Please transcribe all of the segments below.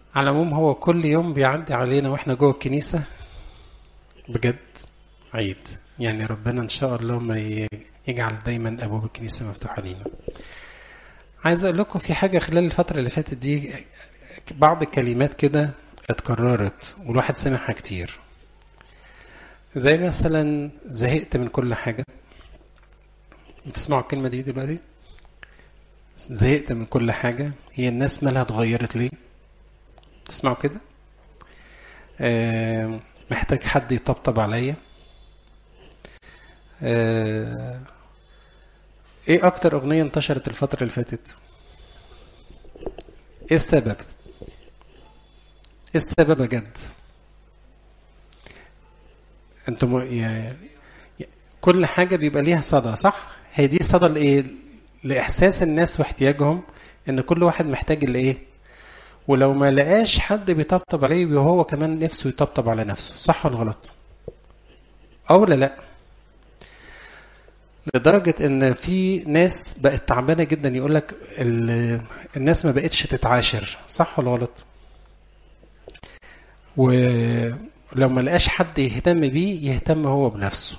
على العموم هو كل يوم بيعدي علينا واحنا جوه الكنيسة بجد عيد يعني ربنا ان شاء الله ما ي- يجعل دايما ابواب الكنيسة مفتوحة لينا عايز اقول لكم في حاجة خلال الفترة اللي فاتت دي بعض الكلمات كده اتكررت والواحد سمعها كتير زي مثلا زهقت من كل حاجة بتسمعوا الكلمة دي دلوقتي زهقت من كل حاجة هي الناس مالها اتغيرت ليه تسمعوا كده آه، محتاج حد يطبطب عليا آه، ايه اكتر اغنية انتشرت الفترة اللي فاتت ايه السبب ايه السبب بجد انتم م- يا- يا- كل حاجة بيبقى ليها صدى صح هي دي صدى لايه لاحساس الناس واحتياجهم ان كل واحد محتاج لايه ولو ما لقاش حد بيطبطب عليه وهو كمان نفسه يطبطب على نفسه صح ولا غلط او لا لا لدرجة ان في ناس بقت تعبانة جدا يقول لك الناس ما بقتش تتعاشر صح ولا غلط ولو ما لقاش حد يهتم بيه يهتم هو بنفسه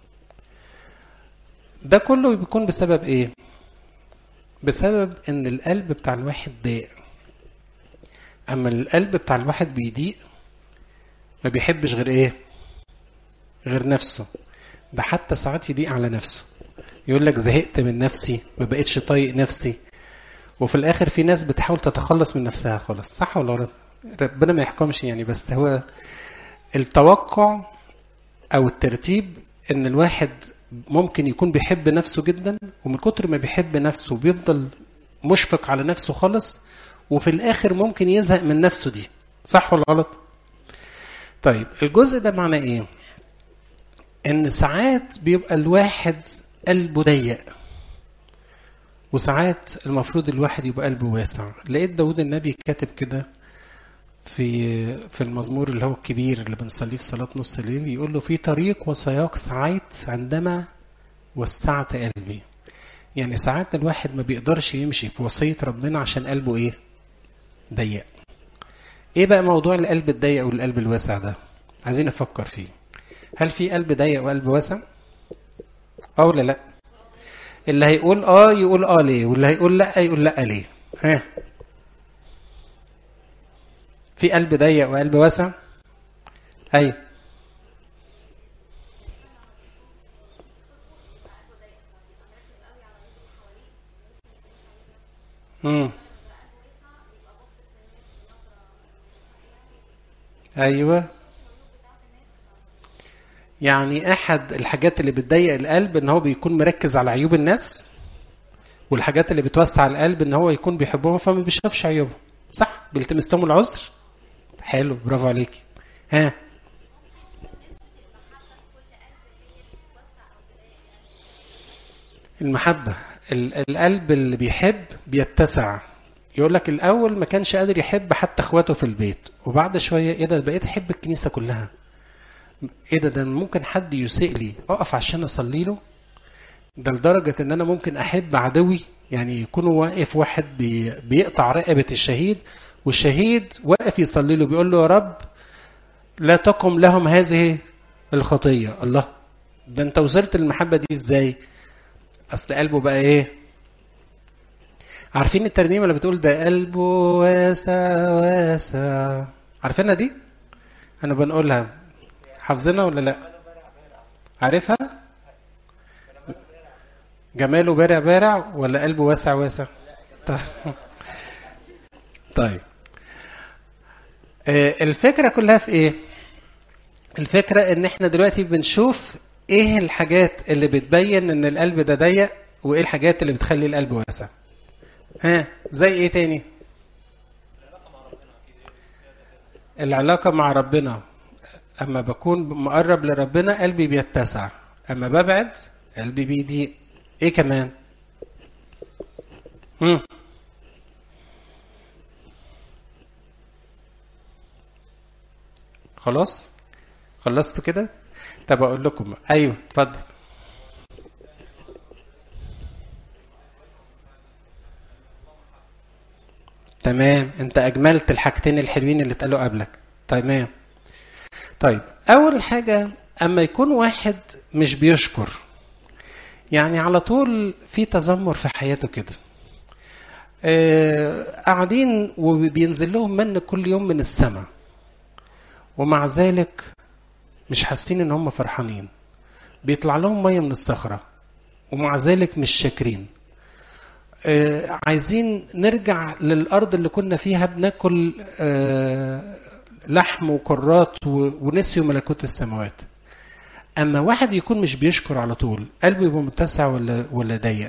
ده كله بيكون بسبب ايه بسبب ان القلب بتاع الواحد ضيق اما القلب بتاع الواحد بيضيق ما بيحبش غير ايه غير نفسه ده حتى ساعات يضيق على نفسه يقول لك زهقت من نفسي ما بقتش طايق نفسي وفي الاخر في ناس بتحاول تتخلص من نفسها خالص صح ولا غلط ربنا ما يحكمش يعني بس هو التوقع او الترتيب ان الواحد ممكن يكون بيحب نفسه جدا ومن كتر ما بيحب نفسه بيفضل مشفق على نفسه خالص وفي الاخر ممكن يزهق من نفسه دي صح ولا غلط طيب الجزء ده معناه ايه ان ساعات بيبقى الواحد قلبه ضيق وساعات المفروض الواحد يبقى قلبه واسع لقيت داود النبي كاتب كده في في المزمور اللي هو الكبير اللي بنصليه في صلاة نص الليل يقول له في طريق وسياق سعيت عندما وسعت قلبي يعني ساعات الواحد ما بيقدرش يمشي في وصية ربنا عشان قلبه ايه ضيق ايه بقى موضوع القلب الضيق والقلب الواسع ده عايزين نفكر فيه هل في قلب ضيق وقلب واسع او لا لا اللي هيقول اه يقول اه ليه واللي هيقول لا يقول لا ليه ها في قلب ضيق وقلب واسع ايوه امم ايوه يعني احد الحاجات اللي بتضيق القلب ان هو بيكون مركز على عيوب الناس والحاجات اللي بتوسع القلب ان هو يكون بيحبهم فما بيشوفش عيوبهم صح بيلتمس لهم العذر حلو برافو عليكي ها المحبة ال- القلب اللي بيحب بيتسع يقول لك الأول ما كانش قادر يحب حتى إخواته في البيت وبعد شوية إيه ده بقيت أحب الكنيسة كلها إيه ده ده ممكن حد يسيء لي أقف عشان أصلي له ده لدرجة إن أنا ممكن أحب عدوي يعني يكون واقف واحد بي بيقطع رقبة الشهيد والشهيد واقف يصلي له بيقول له يا رب لا تقم لهم هذه الخطية الله ده أنت وصلت للمحبة دي إزاي؟ أصل قلبه بقى إيه؟ عارفين الترنيمة اللي بتقول ده قلبه واسع واسع عارفينها دي؟ أنا بنقولها حافظينها ولا لأ؟ عارفها؟ جماله بارع بارع ولا قلبه واسع واسع؟ طيب طيب آه، الفكرة كلها في ايه؟ الفكرة ان احنا دلوقتي بنشوف ايه الحاجات اللي بتبين ان القلب ده ضيق وايه الحاجات اللي بتخلي القلب واسع ها زي ايه تاني العلاقة مع ربنا اما بكون مقرب لربنا قلبي بيتسع اما ببعد قلبي بيضيق ايه كمان مم. خلاص خلصتوا كده طب اقول لكم ايوه اتفضل تمام انت اجملت الحاجتين الحلوين اللي اتقالوا قبلك تمام طيب اول حاجه اما يكون واحد مش بيشكر يعني على طول في تذمر في حياته كده آه، قاعدين وبينزل لهم من كل يوم من السماء ومع ذلك مش حاسين ان هم فرحانين بيطلع لهم ميه من الصخره ومع ذلك مش شاكرين آه، عايزين نرجع للارض اللي كنا فيها بناكل آه، لحم وكرات و- ونسيوا ملكوت السماوات اما واحد يكون مش بيشكر على طول قلبه يبقى متسع ولا ولا ضيق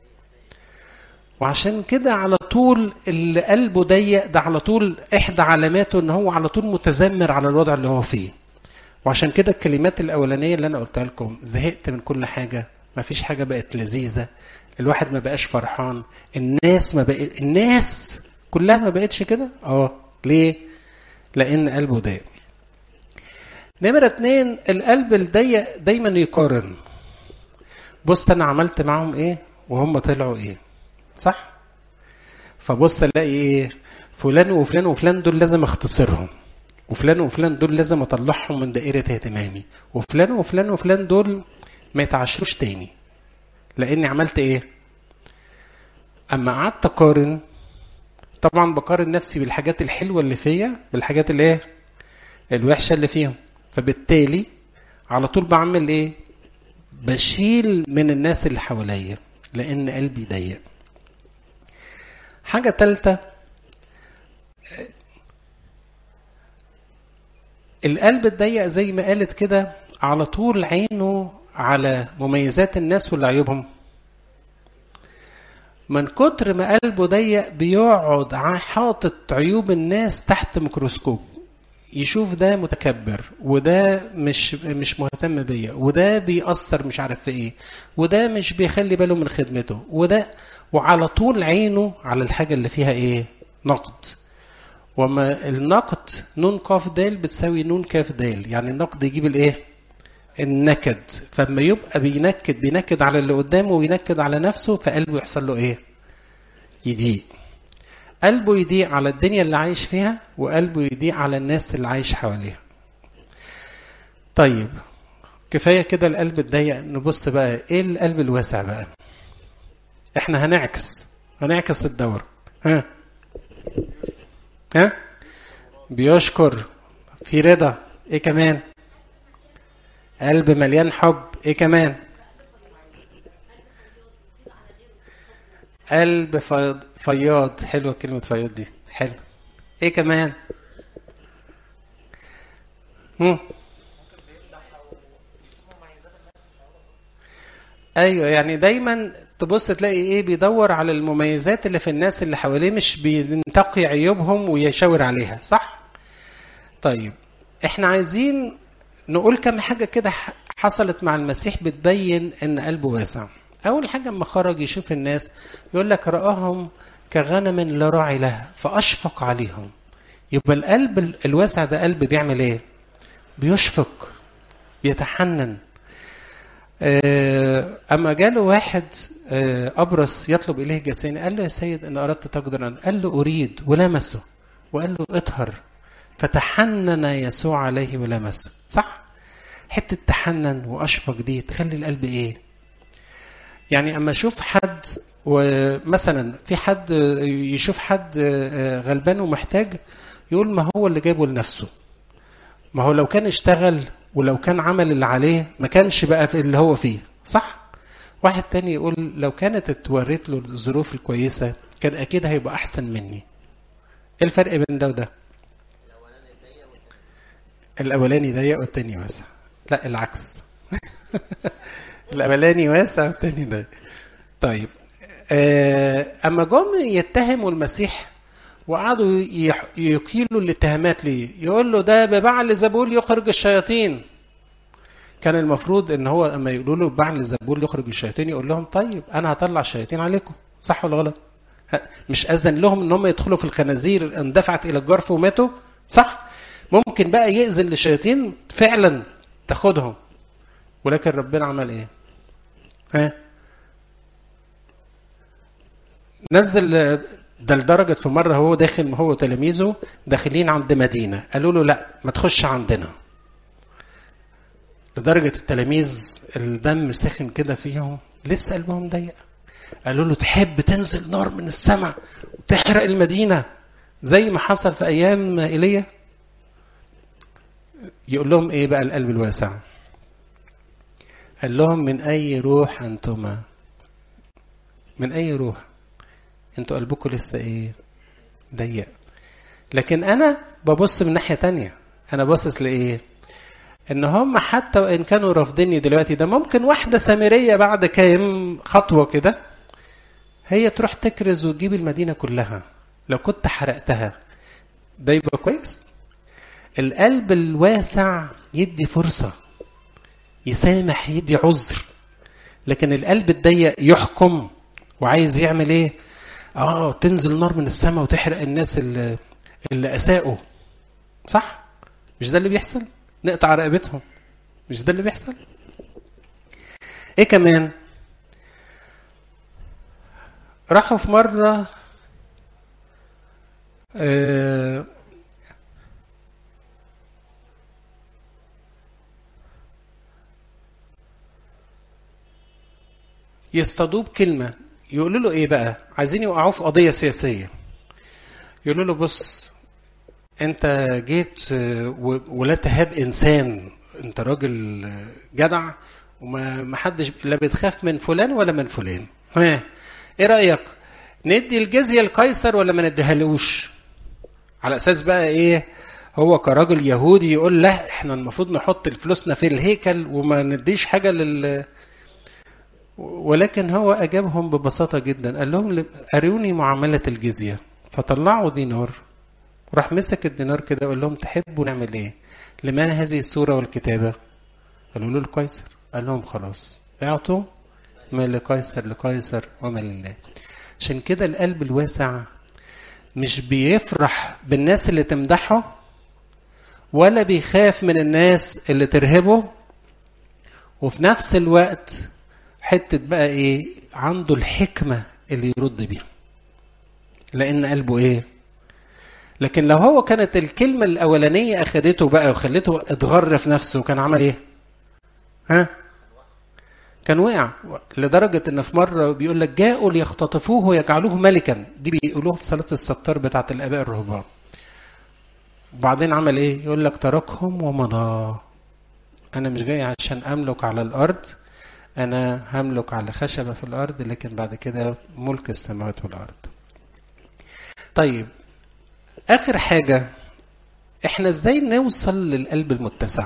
وعشان كده على طول اللي قلبه ضيق ده على طول احدى علاماته ان هو على طول متذمر على الوضع اللي هو فيه وعشان كده الكلمات الاولانيه اللي انا قلتها لكم زهقت من كل حاجه ما فيش حاجه بقت لذيذه الواحد ما بقاش فرحان الناس ما بقى الناس كلها ما بقتش كده اه ليه لان قلبه ضيق نمرة اتنين القلب الضيق دايما يقارن بص انا عملت معاهم ايه وهم طلعوا ايه صح فبص الاقي ايه فلان وفلان وفلان دول لازم اختصرهم وفلان وفلان دول لازم اطلعهم من دائرة اهتمامي وفلان وفلان وفلان دول ما يتعشروش تاني لاني عملت ايه اما قعدت اقارن طبعا بقارن نفسي بالحاجات الحلوه اللي فيا بالحاجات اللي ايه الوحشه اللي فيهم فبالتالي على طول بعمل ايه بشيل من الناس اللي حواليا لان قلبي ضيق حاجه ثالثه القلب الضيق زي ما قالت كده على طول عينه على مميزات الناس ولا عيوبهم من كتر ما قلبه ضيق بيقعد ع- حاطط عيوب الناس تحت ميكروسكوب يشوف ده متكبر وده مش مش مهتم بيا وده بيأثر مش عارف في ايه وده مش بيخلي باله من خدمته وده وعلى طول عينه على الحاجة اللي فيها ايه نقد وما النقد نون قاف دال بتساوي نون كاف دال يعني النقد يجيب الايه النكد فلما يبقى بينكد بينكد على اللي قدامه وينكد على نفسه فقلبه يحصل له ايه يضيق قلبه يضيق على الدنيا اللي عايش فيها وقلبه يضيق على الناس اللي عايش حواليها طيب كفايه كده القلب الضيق نبص بقى ايه القلب الواسع بقى احنا هنعكس هنعكس الدور ها ها بيشكر في رضا ايه كمان قلب مليان حب ايه كمان قلب فيض فياض حلوه كلمه فياض دي حلو ايه كمان هم. ايوه يعني دايما تبص تلاقي ايه بيدور على المميزات اللي في الناس اللي حواليه مش بينتقي عيوبهم ويشاور عليها صح طيب احنا عايزين نقول كم حاجة كده ح- حصلت مع المسيح بتبين ان قلبه واسع اول حاجة اما خرج يشوف الناس يقول لك رآهم كغنم لا راعي لها فاشفق عليهم يبقى القلب ال- الواسع ده قلب بيعمل ايه بيشفق بيتحنن آه، اما جاله واحد آه، ابرص يطلب اليه جسين قال له يا سيد ان اردت تقدر أن قال له اريد ولمسه وقال له اطهر فتحنن يسوع عليه ولمسه صح حته تحنن واشفق دي تخلي القلب ايه يعني اما اشوف حد ومثلا في حد يشوف حد آه، غلبان ومحتاج يقول ما هو اللي جابه لنفسه ما هو لو كان اشتغل ولو كان عمل اللي عليه ما كانش بقى في اللي هو فيه صح واحد تاني يقول لو كانت اتوريت له الظروف الكويسة كان أكيد هيبقى أحسن مني إيه الفرق بين ده وده الأولاني ضيق والتاني واسع لا العكس الأولاني واسع والتاني ضيق طيب آه، أما جم يتهموا المسيح وقعدوا يح- يقيلوا الاتهامات ليه يقول له ده ببعل زبول يخرج الشياطين كان المفروض ان هو اما يقولوا له بعل زبول يخرج الشياطين يقول لهم طيب انا هطلع الشياطين عليكم صح ولا غلط ها، مش اذن لهم ان هم يدخلوا في الخنازير اندفعت الى الجرف وماتوا صح ممكن بقى يأذن للشياطين فعلا تاخدهم ولكن ربنا عمل ايه ها نزل ده لدرجة في مرة هو داخل هو وتلاميذه داخلين عند مدينة قالوا له لا ما تخش عندنا لدرجة التلاميذ الدم سخن كده فيهم لسه قلبهم ضيق قالوا له تحب تنزل نار من السماء وتحرق المدينة زي ما حصل في أيام إيليا يقول لهم إيه بقى القلب الواسع قال لهم من أي روح أنتما من أي روح أنتوا قلبكم لسه إيه ضيق لكن أنا ببص من ناحية تانية أنا باصص لإيه ان هم حتى وان كانوا رافضيني دلوقتي ده ممكن واحده سامريه بعد كام خطوه كده هي تروح تكرز وتجيب المدينه كلها لو كنت حرقتها ده يبقى كويس القلب الواسع يدي فرصه يسامح يدي عذر لكن القلب الضيق يحكم وعايز يعمل ايه اه تنزل نار من السماء وتحرق الناس اللي, اللي اساءوا صح مش ده اللي بيحصل نقطع رقبتهم مش ده اللي بيحصل ايه كمان راحوا في مرة آه يصطادوه بكلمة يقولوا له ايه بقى عايزين يوقعوه في قضية سياسية يقولوا له بص انت جيت ولا تهاب انسان انت راجل جدع وما ما حدش لا بتخاف من فلان ولا من فلان ها ايه رايك ندي الجزيه لقيصر ولا ما نديهالوش على اساس بقى ايه هو كراجل يهودي يقول لا احنا المفروض نحط فلوسنا في الهيكل وما نديش حاجه لل ولكن هو اجابهم ببساطه جدا قال لهم اروني معامله الجزيه فطلعوا دينار راح مسك الدينار كده وقال لهم تحبوا نعمل ايه؟ لمن هذه السورة والكتابة؟ قالوا له لقيصر قال لهم خلاص اعطوا ما لقيصر لقيصر وما لله عشان كده القلب الواسع مش بيفرح بالناس اللي تمدحه ولا بيخاف من الناس اللي ترهبه وفي نفس الوقت حتة بقى ايه عنده الحكمة اللي يرد بيها لأن قلبه ايه لكن لو هو كانت الكلمة الأولانية أخدته بقى وخلته اتغر في نفسه كان عمل إيه؟ ها؟ كان وقع لدرجة إن في مرة بيقول لك جاءوا ليختطفوه ويجعلوه ملكا دي بيقولوها في صلاة الستار بتاعة الآباء الرهبان وبعدين عمل إيه؟ يقول لك تركهم ومضى أنا مش جاي عشان أملك على الأرض أنا هملك على خشبة في الأرض لكن بعد كده ملك السماوات والأرض طيب اخر حاجه احنا ازاي نوصل للقلب المتسع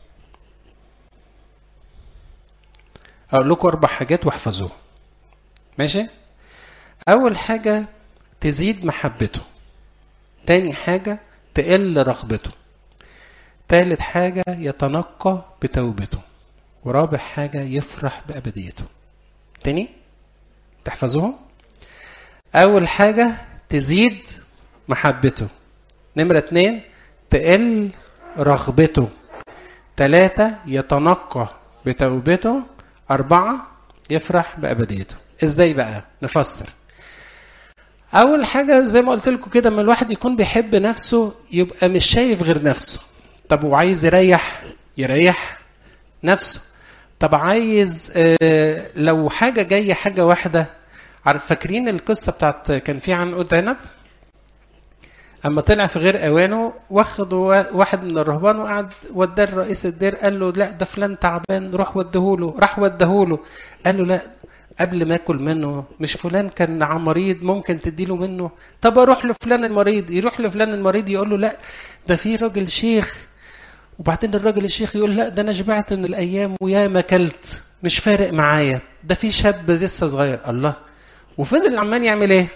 اقول لكم اربع حاجات واحفظوها ماشي اول حاجه تزيد محبته تاني حاجه تقل رغبته تالت حاجه يتنقى بتوبته ورابع حاجه يفرح بابديته تاني تحفظوهم اول حاجه تزيد محبته نمرة اتنين تقل رغبته تلاتة يتنقى بتوبته أربعة يفرح بأبديته إزاي بقى نفسر أول حاجة زي ما قلت لكم كده لما الواحد يكون بيحب نفسه يبقى مش شايف غير نفسه طب وعايز يريح يريح نفسه طب عايز آه لو حاجة جاية حاجة واحدة عارف فاكرين القصة بتاعت كان في عنقود عنب اما طلع في غير اوانه واخد واحد من الرهبان وقعد وداه رئيس الدير قال له لا ده فلان تعبان روح وديهوله راح وديهوله قال له لا قبل ما اكل منه مش فلان كان مريض ممكن تديله منه طب اروح لفلان المريض يروح لفلان المريض يقول له لا ده في راجل شيخ وبعدين الراجل الشيخ يقول لا ده انا شبعت من الايام ويا ما اكلت مش فارق معايا ده في شاب لسه صغير الله وفضل عمال يعمل ايه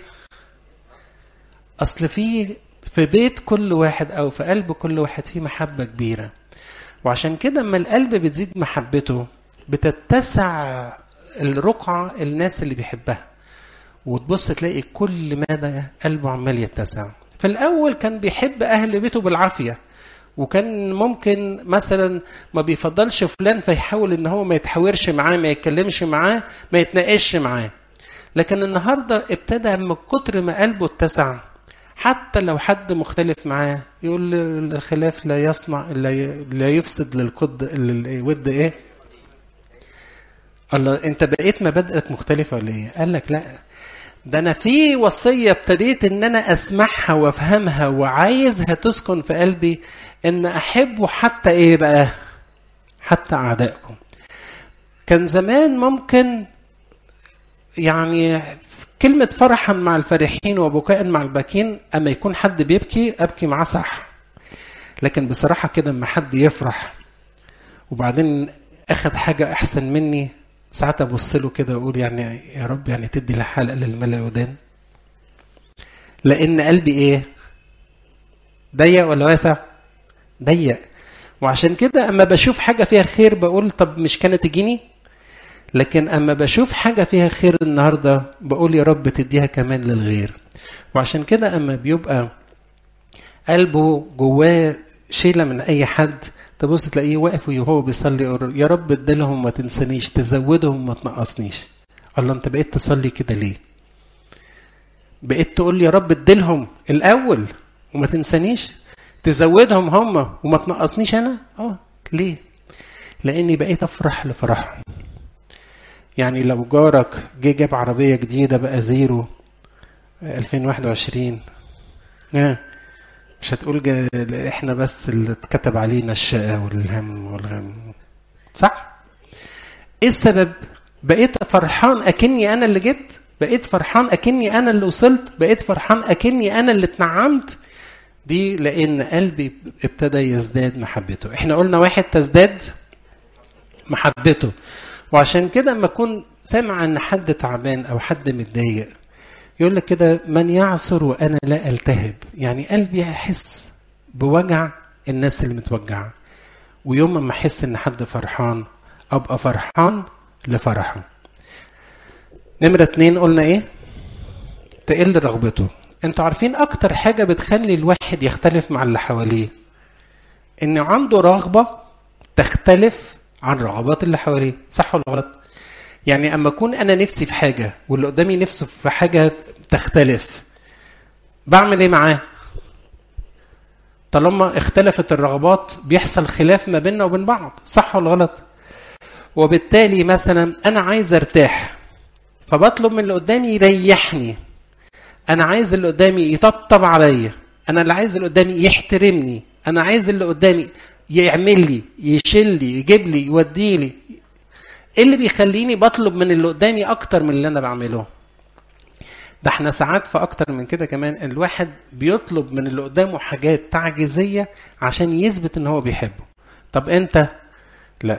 اصل في في بيت كل واحد او في قلب كل واحد فيه محبه كبيره وعشان كده اما القلب بتزيد محبته بتتسع الرقعه الناس اللي بيحبها وتبص تلاقي كل مدى قلبه عمال يتسع في الاول كان بيحب اهل بيته بالعافيه وكان ممكن مثلا ما بيفضلش فلان فيحاول ان هو ما يتحاورش معاه ما يتكلمش معاه ما يتناقش معاه لكن النهارده ابتدى من كتر ما قلبه اتسع حتى لو حد مختلف معاه يقول الخلاف لا يصنع لا لا يفسد للقد للود ايه الله انت بقيت مبادئك مختلفه ولا ايه قال لك لا ده انا في وصيه ابتديت ان انا اسمعها وافهمها وعايزها تسكن في قلبي ان احبه حتى ايه بقى حتى اعدائكم كان زمان ممكن يعني كلمة فرحا مع الفرحين وبكاء مع الباكين أما يكون حد بيبكي أبكي معاه صح لكن بصراحة كده أما حد يفرح وبعدين أخد حاجة أحسن مني ساعات أبص له كده وأقول يعني يا رب يعني تدي لحلقة للملا ودان لأن قلبي إيه؟ ضيق ولا واسع؟ ضيق وعشان كده أما بشوف حاجة فيها خير بقول طب مش كانت تجيني؟ لكن اما بشوف حاجه فيها خير النهارده بقول يا رب تديها كمان للغير وعشان كده اما بيبقى قلبه جواه شيله من اي حد تبص تلاقيه واقف وهو بيصلي يا رب اديلهم ما تنسانيش تزودهم ما تنقصنيش الله انت بقيت تصلي كده ليه بقيت تقول لي يا رب اديلهم الاول وما تنسانيش تزودهم هم وما تنقصنيش انا اه ليه لاني بقيت افرح لفرحهم يعني لو جارك جه جاب عربية جديدة بقى زيرو 2021 اه مش هتقول جا احنا بس اللي اتكتب علينا الشقة والهم والغم صح؟ ايه السبب؟ بقيت فرحان اكني انا اللي جبت بقيت فرحان اكني انا اللي وصلت بقيت فرحان اكني انا اللي اتنعمت دي لان قلبي ابتدى يزداد محبته احنا قلنا واحد تزداد محبته وعشان كده اما اكون سامع ان حد تعبان او حد متضايق يقول لك كده من يعصر وانا لا التهب يعني قلبي احس بوجع الناس اللي متوجعه ويوم ما احس ان حد فرحان ابقى فرحان لفرحه نمرة اتنين قلنا ايه تقل رغبته انتوا عارفين اكتر حاجة بتخلي الواحد يختلف مع اللي حواليه ان عنده رغبة تختلف عن رغبات اللي حواليه صح ولا غلط يعني اما اكون انا نفسي في حاجه واللي قدامي نفسه في حاجه تختلف بعمل ايه معاه طالما اختلفت الرغبات بيحصل خلاف ما بيننا وبين بعض صح ولا غلط وبالتالي مثلا انا عايز ارتاح فبطلب من اللي قدامي يريحني انا عايز اللي قدامي يطبطب عليا انا اللي عايز اللي قدامي يحترمني انا عايز اللي قدامي يعمل لي يشيل لي يجيب لي يودي لي ايه اللي بيخليني بطلب من اللي قدامي اكتر من اللي انا بعمله ده احنا ساعات في اكتر من كده كمان الواحد بيطلب من اللي قدامه حاجات تعجيزيه عشان يثبت ان هو بيحبه طب انت لا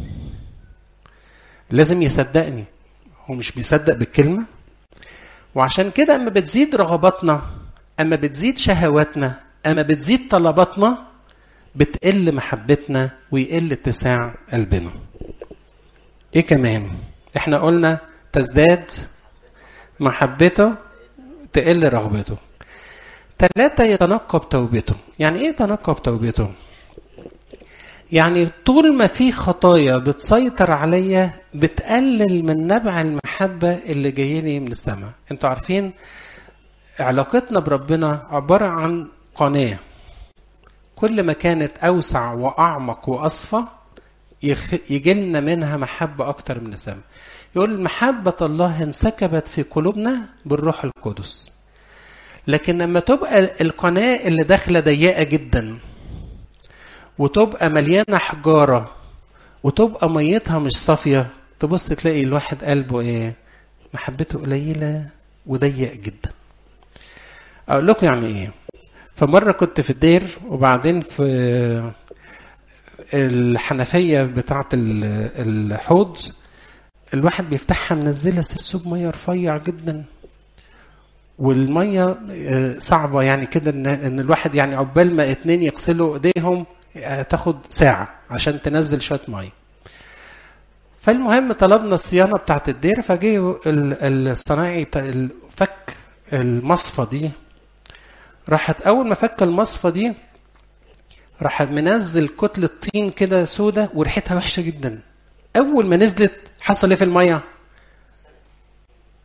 لازم يصدقني هو مش بيصدق بالكلمه وعشان كده اما بتزيد رغباتنا اما بتزيد شهواتنا اما بتزيد طلباتنا بتقل محبتنا ويقل اتساع قلبنا ايه كمان احنا قلنا تزداد محبته تقل رغبته ثلاثة يتنقب توبته يعني ايه يتنقب توبته يعني طول ما في خطايا بتسيطر عليا بتقلل من نبع المحبة اللي جايلي من السماء انتوا عارفين علاقتنا بربنا عبارة عن قناة كل ما كانت أوسع وأعمق وأصفى يجي لنا منها محبة أكتر من السماء يقول محبة الله انسكبت في قلوبنا بالروح القدس لكن لما تبقى القناة اللي داخلة ضيقة جدا وتبقى مليانة حجارة وتبقى ميتها مش صافية تبص تلاقي الواحد قلبه ايه محبته قليلة وضيق جدا اقول لكم يعني ايه فمرة كنت في الدير وبعدين في الحنفية بتاعة الحوض الواحد بيفتحها منزلة سرسوب مية رفيع جدا والمية صعبة يعني كده ان الواحد يعني عقبال ما اتنين يغسلوا ايديهم تاخد ساعة عشان تنزل شوية مية فالمهم طلبنا الصيانة بتاعت الدير فجه الصنايعي بتاع فك المصفى دي راحت أول ما فك المصفى دي راح منزل كتلة طين كده سودة وريحتها وحشة جدا أول ما نزلت حصل إيه في المية؟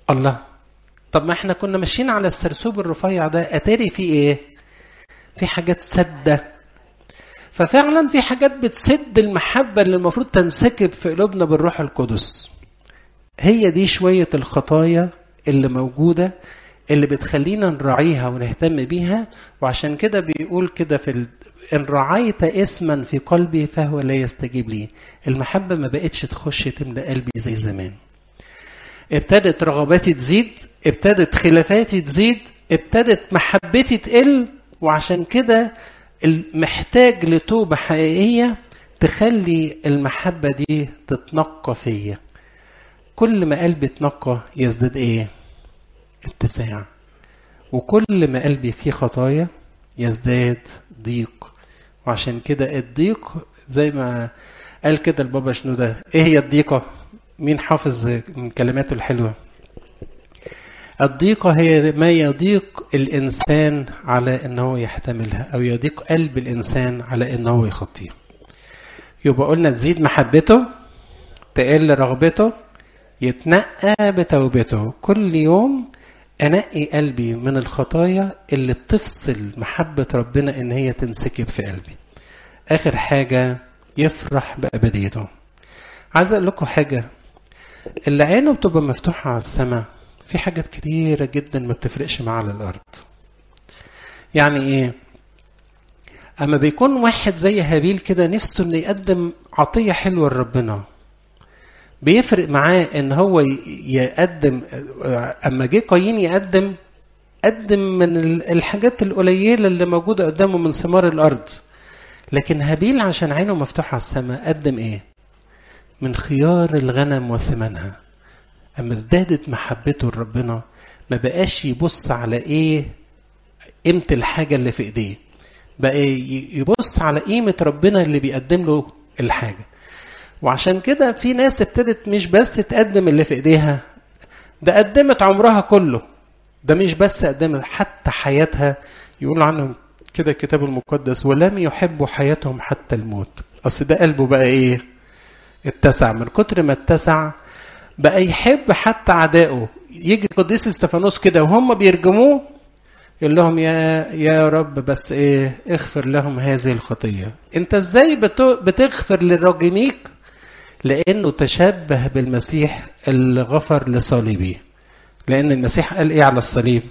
الله طب ما احنا كنا ماشيين على السرسوب الرفيع ده اتاري فيه ايه في حاجات سده ففعلا في حاجات بتسد المحبه اللي المفروض تنسكب في قلوبنا بالروح القدس هي دي شويه الخطايا اللي موجوده اللي بتخلينا نراعيها ونهتم بيها وعشان كده بيقول كده في ال... ان رعيت اسما في قلبي فهو لا يستجيب لي المحبه ما بقتش تخش تملى قلبي زي زمان ابتدت رغباتي تزيد ابتدت خلافاتي تزيد ابتدت محبتي تقل وعشان كده محتاج لتوبة حقيقية تخلي المحبة دي تتنقى فيا كل ما قلبي اتنقى يزداد ايه اتساع وكل ما قلبي فيه خطايا يزداد ضيق وعشان كده الضيق زي ما قال كده البابا شنودة ايه هي الضيقة مين حافظ من كلماته الحلوة الضيقة هي ما يضيق الإنسان على أنه يحتملها أو يضيق قلب الإنسان على أنه يخطيها يبقى قلنا تزيد محبته تقل رغبته يتنقى بتوبته كل يوم أنقي قلبي من الخطايا اللي بتفصل محبة ربنا إن هي تنسكب في قلبي آخر حاجة يفرح بأبديته عايز أقول لكم حاجة اللي عينه بتبقى مفتوحة على السماء في حاجات كتيرة جدا ما بتفرقش معاه على الأرض يعني إيه أما بيكون واحد زي هابيل كده نفسه إنه يقدم عطية حلوة لربنا بيفرق معاه إن هو يقدم أما جه قايين يقدم قدم من الحاجات القليلة اللي موجودة قدامه من ثمار الأرض لكن هابيل عشان عينه مفتوحة على السماء قدم إيه؟ من خيار الغنم وثمنها اما ازدادت محبته لربنا ما بقاش يبص على ايه قيمه الحاجه اللي في ايديه بقى يبص على قيمه ربنا اللي بيقدم له الحاجه وعشان كده في ناس ابتدت مش بس تقدم اللي في ايديها ده قدمت عمرها كله ده مش بس قدمت حتى حياتها يقول عنهم كده الكتاب المقدس ولم يحبوا حياتهم حتى الموت اصل ده قلبه بقى ايه اتسع من كتر ما اتسع بقى يحب حتى عدائه يجي القديس استفانوس كده وهم بيرجموه يقول لهم يا يا رب بس ايه اغفر لهم هذه الخطيه انت ازاي بتغفر للراجميك لانه تشبه بالمسيح اللي غفر لصليبه لان المسيح قال ايه على الصليب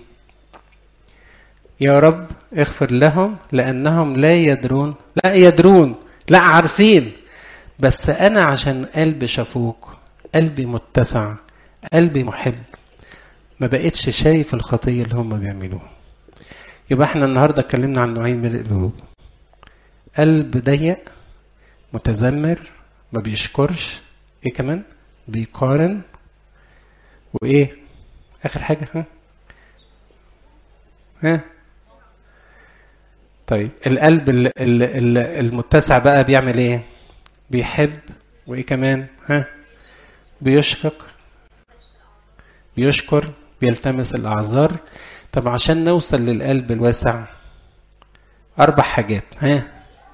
يا رب اغفر لهم لانهم لا يدرون لا يدرون لا عارفين بس انا عشان قلبي شفوق قلبي متسع قلبي محب ما بقتش شايف الخطية اللي هم بيعملوها يبقى احنا النهاردة اتكلمنا عن نوعين من القلوب قلب ضيق متذمر ما بيشكرش ايه كمان بيقارن وايه اخر حاجة ها ها طيب القلب المتسع بقى بيعمل ايه بيحب وايه كمان ها بيشفق بيشكر بيلتمس الأعذار طب عشان نوصل للقلب الواسع أربع حاجات ها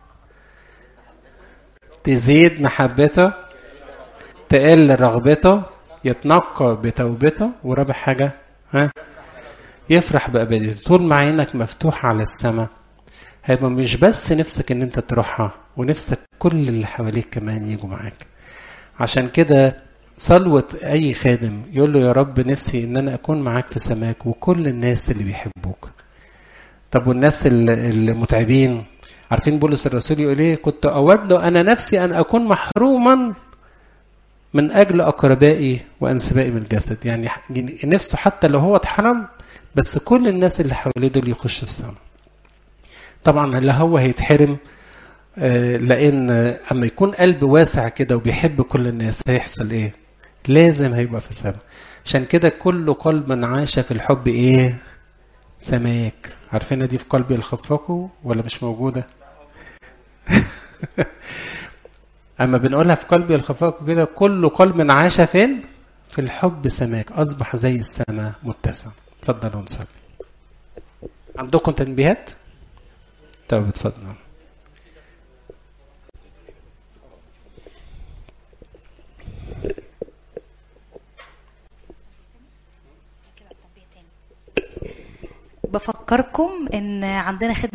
تزيد محبته تقل رغبته يتنقى بتوبته ورابع حاجة ها يفرح بأبديته طول ما عينك مفتوحة على السماء هيبقى مش بس نفسك ان انت تروحها ونفسك كل اللي حواليك كمان يجوا معاك عشان كده صلوة أي خادم يقول له يا رب نفسي إن أنا أكون معاك في سماك وكل الناس اللي بيحبوك. طب والناس المتعبين عارفين بولس الرسول يقول إيه؟ كنت أود أنا نفسي أن أكون محروما من أجل أقربائي وأنسبائي من الجسد، يعني نفسه حتى لو هو اتحرم بس كل الناس اللي حواليه دول يخشوا السماء. طبعا لا هو هيتحرم لأن أما يكون قلب واسع كده وبيحب كل الناس هيحصل إيه؟ لازم هيبقى في السماء عشان كده كل قلب عاش في الحب ايه سماك عارفينها دي في قلبي الخفاقه ولا مش موجودة اما بنقولها في قلبي الخفاقه كده كل قلب عاش فين في الحب سماك اصبح زي السماء متسع اتفضلوا نصلي عندكم تنبيهات طب اتفضلوا بفكركم ان عندنا خدمه